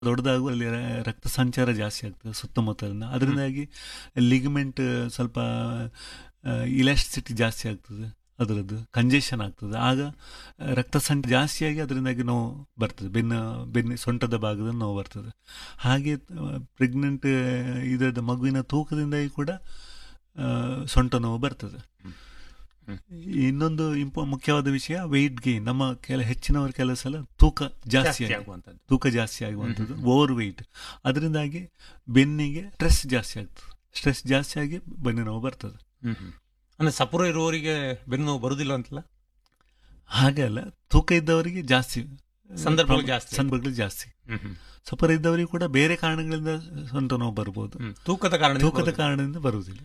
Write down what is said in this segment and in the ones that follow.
ದೊಡ್ಡದಾಗುವ ಅಲ್ಲಿ ರ- ರಕ್ತ ಸಂಚಾರ ಜಾಸ್ತಿ ಆಗ್ತದೆ ಸುತ್ತಮುತ್ತಲಿನ ಅದರಿಂದಾಗಿ ಲಿಗಮೆಂಟ್ ಸ್ವಲ್ಪ ಇಲಾಸ್ಟಿಸಿಟಿ ಜಾಸ್ತಿ ಆಗ್ತದೆ ಅದರದ್ದು ಕಂಜೆಷನ್ ಆಗ್ತದೆ ಆಗ ಆ, ರಕ್ತ ಸಂಚಾರ ಜಾಸ್ತಿಯಾಗಿ ಅದರಿಂದಾಗಿ ನೋವು ಬರ್ತದೆ ಬೆನ್ನು ಬೆನ್ನು ಸೊಂಟದ ಭಾಗದಲ್ಲಿ ನೋವು ಬರ್ತದೆ ಹಾಗೆ ಪ್ರೆಗ್ನೆಂಟ್ ಇದರದ ಮಗುವಿನ ತೂಕದಿಂದಾಗಿ ಕೂಡ ಆ, ಸೊಂಟ ನೋವು ಬರ್ತದೆ ಇನ್ನೊಂದು ಇಂಪ ಮುಖ್ಯವಾದ ವಿಷಯ ವೆಯ್ಟ್ ಗೇನ್ ನಮ್ಮ ಕೆಲ ಹೆಚ್ಚಿನವರ ಕೆಲವು ಸಲ ತೂಕ ಜಾಸ್ತಿ ಜಾಸ್ತಿ ಆಗಿ- ಆಗುವಂಥದ್ದು ತೂಕ ಜಾಸ್ತಿ ಆಗುವಂಥದ್ದು ಓವರ್ ವೆಯ್ಟ್ ಅದರಿಂದಾಗಿ ಬೆನ್ನಿಗೆ ಸ್ಟ್ರೆಸ್ ಜಾಸ್ತಿ ಆಗ್ತದೆ ಸ್ಟ್ರೆಸ್ ಜಾಸ್ತಿ ಆಗಿ ಬೆನ್ನು ನೋವು ಬರ್ತದೆ ಹ್ಮ್ ಹ್ಮ್. ಅಂದ್ರೆ ಸಪುರ ಇರುವವರಿಗೆ ಬೆನ್ನು ನೋವು ಬರುದಿಲ್ಲ ಅಂತಲ್ಲ ಹಾಗೆ ಅಲ್ಲ ತೂಕ ಇದ್ದವರಿಗೆ ಜಾಸ್ತಿ ಸಂದರ್ಭಗಳು ಜಾಸ್ತಿ. ಸಂದರ್ಭಗಳು ಜಾಸ್ತಿ ಹ್ಮ್ ಹ್ಮ್. ಸಪರ ಇದ್ದವರಿಗೆ ಕೂಡ ಬೇರೆ ಕಾರಣಗಳಿಂದ ಸೊಂಟ ನೋವು ಬರ್ಬೋದು ಹ್ಮ್. ತೂಕದ ಕಾರಣ ತೂಕದ ಕಾರಣದಿಂದ ಬರುವುದಿಲ್ಲ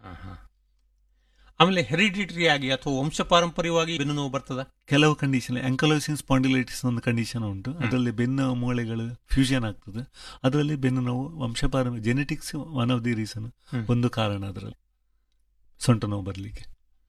ಆಮೇಲೆ ಹೆರಿಡಿಟರಿ ಆಗಿ ಅಥವಾ ವಂಶ ಪಾರಂಪರ್ಯವಾಗಿ ಬೆನ್ನು ನೋವು ಬರ್ತದ ಕೆಲವು ಕಂಡೀಷನ್ ಆಂಕಲೋಸಿನ್ ಸ್ಪಾಂಡಿಲೈಟಿಸ್ ಒಂದು ಕಂಡೀಷನ್ ಉಂಟು ಅದರಲ್ಲಿ ಬೆನ್ನು ಮೂಳೆಗಳು ಫ್ಯೂಷನ್ ಆಗ್ತದೆ ಅದರಲ್ಲಿ ಬೆನ್ನು ನೋವು ವಂಶಪಾರ genetics one of the reason hmm. ಒಂದು ಕಾರಣ ಅದರಲ್ಲಿ ಸೊಂಟ ನೋವು ಬರಲಿಕ್ಕೆ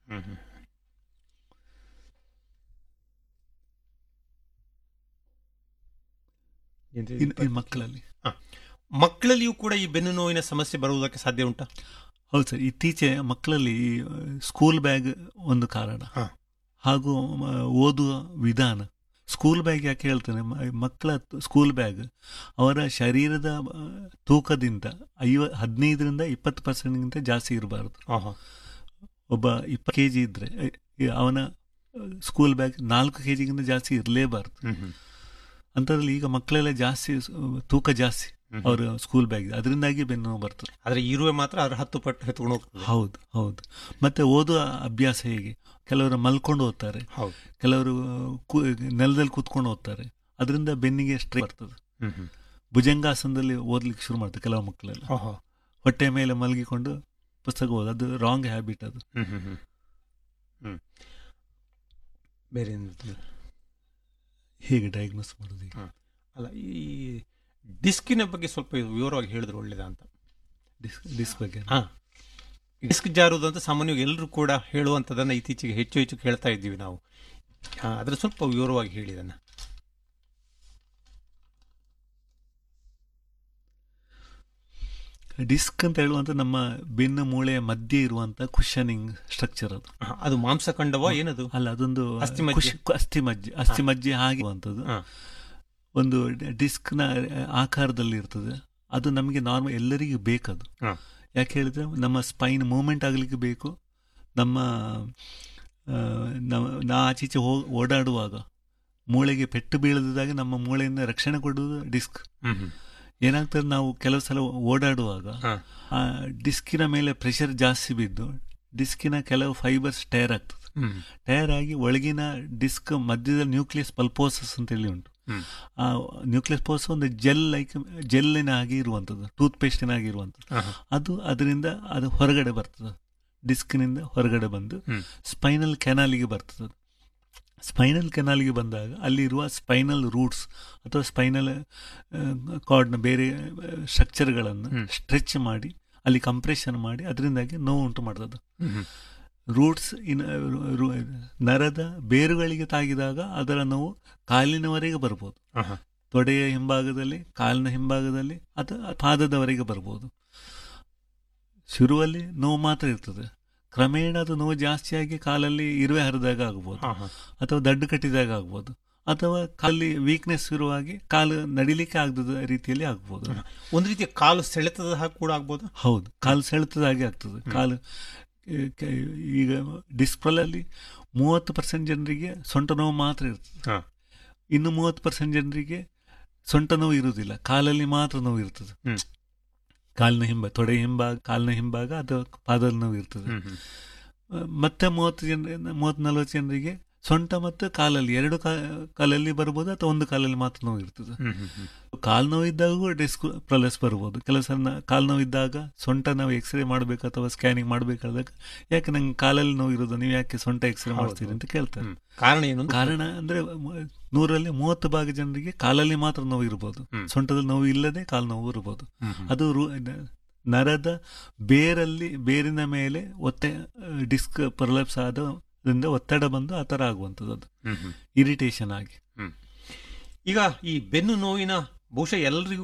ಇನ್ನು ಮಕ್ಕಳಲ್ಲಿ ಮಕ್ಕಳಲ್ಲಿಯೂ ಕೂಡ ಈ ಬೆನ್ನು ನೋವಿನ ಸಮಸ್ಯೆ ಬರುವುದಕ್ಕೆ ಸಾಧ್ಯ ಉಂಟಾ ಹೌದು ಸರ್ ಇತ್ತೀಚೆ ಮಕ್ಕಳಲ್ಲಿ ಸ್ಕೂಲ್ ಬ್ಯಾಗ್ ಒಂದು ಕಾರಣ ಹಾ. ಹಾಗೂ ಮ, ಓದುವ ವಿಧಾನ ಸ್ಕೂಲ್ ಬ್ಯಾಗ್ ಯಾಕೆ ಹೇಳ್ತೇನೆ ಮ- ಮಕ್ಕಳ ಸ್ಕೂಲ್ ಬ್ಯಾಗ್ ಅವರ ಶರೀರದ ಆ, ತೂಕದಿಂದ ಐವ ಹದಿನೈದರಿಂದ ಇಪ್ಪತ್ತು ಪರ್ಸೆಂಟ್ಗಿಂತ ಜಾಸ್ತಿ ಇರಬಾರ್ದು ಆಹಾ. ಒಬ್ಬ ಇಪ್ಪತ್ತು ಕೆ ಜಿ ಇದ್ದರೆ ಅವನ ಸ್ಕೂಲ್ ಬ್ಯಾಗ್ ನಾಲ್ಕು ಕೆ ಜಿಗಿಂತ ಜಾಸ್ತಿ ಇರಲೇಬಾರ್ದು ಹ್ಮ್ ಹ್ಮ್. ಅಂಥದ್ರಲ್ಲಿ ಈಗ ಮಕ್ಕಳೆಲ್ಲ ಜಾಸ್ತಿ ಸ್- ತೂಕ ಜಾಸ್ತಿ ಹ್ಮ್. ಅವರ ಸ್ಕೂಲ್ ಬ್ಯಾಗ್ ಅದರಿಂದಾಗಿ ಬೆನ್ನು ನೋವು ಬರ್ತದೆ ಆದ್ರೆ ಇರುವೆ ಮಾತ್ರ ಅದ್ರ ಹತ್ತು ಪಟ್ಟು ಎತ್ಕೊಂಡು ಹೋಗ್ತದೆ ಹೌದು ಹೌದು ಮತ್ತೆ ಓದುವ ಅಭ್ಯಾಸ ಹೇಗೆ ಕೆಲವರು ಮಲ್ಕೊಂಡು ಓದ್ತಾರೆ ಹೌದು ಕೆಲವರು ಕು- ನೆಲದಲ್ಲಿ ಕೂತ್ಕೊಂಡು ಓದ್ತಾರೆ ಅದರಿಂದ ಬೆನ್ನಿಗೆ ಸ್ಟ್ರೇ ಬರ್ತದೆ ಹ್ಮ್ ಹ್ಮ್. ಭುಜಂಗಾಸನದಲ್ಲಿ ಓದ್ಲಿಕ್ಕೆ ಶುರು ಮಾಡ್ತಾರೆ ಕೆಲವು ಮಕ್ಕಳೆಲ್ಲ ಆಹಾ. ಹೊಟ್ಟೆ ಮೇಲೆ ಮಲಗಿಕೊಂಡು ಪುಸ್ತಕ ಓದು ಅದು ರಾಂಗ್ ಹ್ಯಾಬಿಟ್ ಅದು ಹ್ಮ್ ಹ್ಮ್ ಹ್ಮ್. ಹ್ಮ್. ಬೇರೆ ಏನು ಇರ್ತದೆ? ಹೇಗೆ ಡಯಾಗ್ನೋಸ್ ಮಾಡೋದು ಈಗ ಅಲ್ಲ ಈ ಡಿಸ್ಕಿನ ಬಗ್ಗೆ ಸ್ವಲ್ಪ ವಿವರವಾಗಿ ಹೇಳಿದ್ರೆ ಒಳ್ಳೇದಾ ಅಂತ ಡಿಸ್ ಡಿಸ್ ಬಗ್ಗೆ ಹಾ ಡಿಸ್ಕ್ ಜಾರುವುದು ಅಂತ ಸಾಮಾನ್ಯವಾಗಿ ಎಲ್ಲರೂ ಕೂಡ ಹೇಳುವಂಥದ್ದನ್ನು ಇತ್ತೀಚೆಗೆ ಹೆಚ್ಚು ಹೆಚ್ಚು ಕೇಳ್ತಾ ಇದ್ದೀವಿ ನಾವು ಆ, ಅದ್ರ ಸ್ವಲ್ಪ ವಿವರವಾಗಿ ಹೇಳಿದನ್ನ ಡಿಸ್ಕ್ ಅಂತ ಹೇಳುವಂತ ನಮ್ಮ ಬೆನ್ನು ಮೂಳೆಯ ಮಧ್ಯೆ ಇರುವಂತ ಕುಶನಿಂಗ್ ಸ್ಟ್ರಕ್ಚರ್ ಅದು ಅದು ಮಾಂಸಖಂಡವ ಏನದು ಅಲ್ಲ ಅದೊಂದು ಅಸ್ಥಿಮಜ್ಜೆ? ಕುಶ್- ಅಸ್ಥಿ ಮಜ್ಜೆ ಅಸ್ಥಿ ಮಜ್ಜೆ ಆಗಿರುವಂಥದ್ದು ಹಾ. ಒಂದು ಡಿಸ್ಕ್ನ ಆಕಾರದಲ್ಲಿ ಇರ್ತದೆ ಅದು ನಮಗೆ ನಾರ್ಮಲ್ ಎಲ್ಲರಿಗೂ ಬೇಕದು ಹಾ. ಯಾಕೆ ಹೇಳಿದ್ರೆ ನಮ್ಮ ಸ್ಪೈನ್ ಮೂವ್ಮೆಂಟ್ ಆಗಲಿಕ್ಕೆ ಬೇಕು ನಮ್ಮ ಆ, ನಾವು ನಾ ಆಚೀಚೆ ಹೋ ಓಡಾಡುವಾಗ ಮೂಳೆಗೆ ಪೆಟ್ಟು ಬೀಳದಿದ್ದಾಗ ನಮ್ಮ ಮೂಳೆಯಿಂದ ರಕ್ಷಣೆ ಕೊಡುವುದು ಡಿಸ್ಕ್ ಹ್ಮ್ ಹ್ಮ್. ಏನಾಗ್ತದೆ ನಾವು ಕೆಲವು ಸಲ ಓಡಾಡುವಾಗ ಹಾ. ಆ ಡಿಸ್ಕಿನ ಮೇಲೆ ಪ್ರೆಷರ್ ಜಾಸ್ತಿ ಬಿದ್ದು ಡಿಸ್ಕಿನ ಕೆಲವು ಫೈಬರ್ಸ್ ಟೈರ್ ಆಗ್ತದೆ ಹ್ಮ್. ಟೈರ್ ಆಗಿ ಒಳಗಿನ ಡಿಸ್ಕ್ ಮಧ್ಯದಲ್ಲಿ ನ್ಯೂಕ್ಲಿಯಸ್ ಪಲ್ಪೋಸಸ್ ಅಂತೇಳಿ ಉಂಟು ಹ್ಮ್. ಆ ನ್ಯೂಕ್ಲಿಯಸ್ ಪೋಸ್ ಒಂದು ಜೆಲ್ ಲೈಕ್ ಜೆಲ್ಲಿನ ಹಾಗೆ ಇರುವಂಥದ್ದು ಟೂತ್ ಪೇಸ್ಟಿನ ಹಾಗೆ ಇರುವಂಥದ್ದು ಆಹಾ. ಅದು ಅದರಿಂದ ಅದು ಹೊರಗಡೆ ಬರ್ತದೆ ಡಿಸ್ಕ್ನಿಂದ ಹೊರಗಡೆ ಬಂದು ಹ್ಮ್. ಸ್ಪೈನಲ್ ಕೆನಾಲಿಗೆ ಬರ್ತದೆ ಸ್ಪೈನಲ್ ಕೆನಾಲಿಗೆ ಬಂದಾಗ ಅಲ್ಲಿರುವ ಸ್ಪೈನಲ್ ರೂಟ್ಸ್ ಅಥವಾ ಸ್ಪೈನಲ್ ಕಾರ್ಡ್ನ ಬೇರೆ ಸ್ಟ್ರಕ್ಚರ್ಗಳನ್ನು ಹ್ಮ್. ಸ್ಟ್ರೆಚ್ ಮಾಡಿ ಅಲ್ಲಿ ಕಂಪ್ರೆಷನ್ ಮಾಡಿ ಅದರಿಂದಾಗಿ ನೋವು ಉಂಟು ಮಾಡ್ತದೆ ಹ್ಮ್ ಹ್ಮ್. ರೂಟ್ಸ್ ಇನ್ ರು- ನರದ ಬೇರುಗಳಿಗೆ ತಾಗಿದಾಗ ಅದರ ನೋವು ಕಾಲಿನವರೆಗೆ ಬರ್ಬೋದು ಆಹಾ. ತೊಡೆಯ ಹಿಂಭಾಗದಲ್ಲಿ ಕಾಲಿನ ಹಿಂಭಾಗದಲ್ಲಿ ಅಥವಾ ಪಾದದವರೆಗೆ ಬರ್ಬೋದು ಶುರುವಲ್ಲಿ ನೋವು ಮಾತ್ರ ಇರ್ತದೆ ಕ್ರಮೇಣ ಅದು ನೋವು ಜಾಸ್ತಿಯಾಗಿ ಕಾಲಲ್ಲಿ ಇರುವೆ ಹರಿದಾಗ ಆಗ್ಬೋದು ಆಹಾ. ಅಥವಾ ದಡ್ಡು ಕಟ್ಟಿದಾಗ ಆಗ್ಬೋದು ಅಥವಾ ಕಾಲಿ ವೀಕ್ನೆಸ್ ಶುರುವಾಗಿ ಕಾಲು ನಡಿಲಿಕ್ಕೆ ಆಗದ ರೀತಿಯಲ್ಲಿ ಆಗ್ಬೋದು ಒಂದು ರೀತಿಯ ಕಾಲು ಸೆಳೆತದ ಹಾಗೆ ಕೂಡ ಆಗ್ಬೋದು ಹೌದು ಕಾಲು ಸೆಳೆತದಾಗೆ ಆಗ್ತದೆ ಕಾಲು ಏ, ಕ- ಈಗ ಡಿಸ್ಪ್ಲಲ್ಲಿ ಮೂವತ್ತು ಪರ್ಸೆಂಟ್ ಜನರಿಗೆ ಸೊಂಟ ನೋವು ಮಾತ್ರ ಇರ್ತದೆ ಹಾ. ಇನ್ನು ಮೂವತ್ತು ಪರ್ಸೆಂಟ್ ಜನರಿಗೆ ಸೊಂಟ ನೋವು ಇರುವುದಿಲ್ಲ ಕಾಲಲ್ಲಿ ಮಾತ್ರ ನೋವು ಇರ್ತದೆ ಹ್ಮ್. ಕಾಲಿನ ಹಿಂಭಾಗ ತೊಡೆ ಹಿಂಭಾಗ ಕಾಲಿನ ಹಿಂಭಾಗ ಅಥವಾ ಪಾದದ ನೋವು ಇರ್ತದೆ ಹ್ಮ್ ಹ್ಮ್. ಆ, ಮತ್ತೆ ಮೂವತ್ತು ಜನ ಮೂವತ್ತು ನಲವತ್ತು ಜನರಿಗೆ ಸೊಂಟ ಮತ್ತು ಕಾಲಲ್ಲಿ ಎರಡು ಕಾ- ಕಾಲಲ್ಲಿ ಬರ್ಬೋದು ಅಥವಾ ಒಂದು ಕಾಲಲ್ಲಿ ಮಾತ್ರ ನೋವು ಇರ್ತದೆ ಹ್ಮ್ ಹ್ಮ್ ಹ್ಮ್. ಕಾಲು ನೋವು ಇದ್ದಾಗೂ ಡಿಸ್ಕ್ ಪ್ರೊಲೆಸ್ ಬರ್ಬೋದು ಕೆಲವು ಸಲ ನಾ- ಕಾಲು ನೋವು ಇದ್ದಾಗ ಸೊಂಟ ನಾವು ಎಕ್ಸ್ರೇ ಮಾಡಬೇಕು ಅಥವಾ ಸ್ಕ್ಯಾನಿಂಗ್ ಮಾಡಬೇಕಾದಾಗ ಯಾಕೆ ನಂಗೆ ಕಾಲಲ್ಲಿ ನೋವು ಇರೋದು ನೀವು ಯಾಕೆ ಸೊಂಟ ಎಕ್ಸ್ರೇ ಹೌದು. ಮಾಡ್ತೀರಿ ಅಂತ ಕೇಳ್ತಾರೆ ಹ್ಮ್. ಕಾರಣ ಏನು ಅಂತ ಕಾರಣ ಅಂದ್ರೆ ಮ- ನೂರಲ್ಲಿ ಮೂವತ್ತು ಭಾಗ ಜನರಿಗೆ ಕಾಲಲ್ಲಿ ಮಾತ್ರ ನೋವು ಇರ್ಬೋದು ಹ್ಮ್. ಸೊಂಟದಲ್ಲಿ ನೋವು ಇಲ್ಲದೆ ಕಾಲು ನೋವು ಇರ್ಬೋದು ಹ್ಮ್ ಹ್ಮ್. ಅದು ರು- ನ- ನರದ ಬೇರಲ್ಲಿ ಬೇರಿನ ಮೇಲೆ ಒತ್ತೆ ಡಿಸ್ಕ್ ಪ್ರೊಲೆಪ್ಸ್ ಆದ್ರಿಂದ ಒತ್ತಡ ಬಂದು ಆ ಥರ ಆಗುವಂಥದ್ದು ಅದು ಹ್ಮ್ ಹ್ಮ್. ಇರಿಟೇಷನ್ ಆಗಿ ಈಗ ಈ ಬೆನ್ನು ನೋವಿನ ಬಹುಶಃ ಎಲ್ಲರಿಗೂ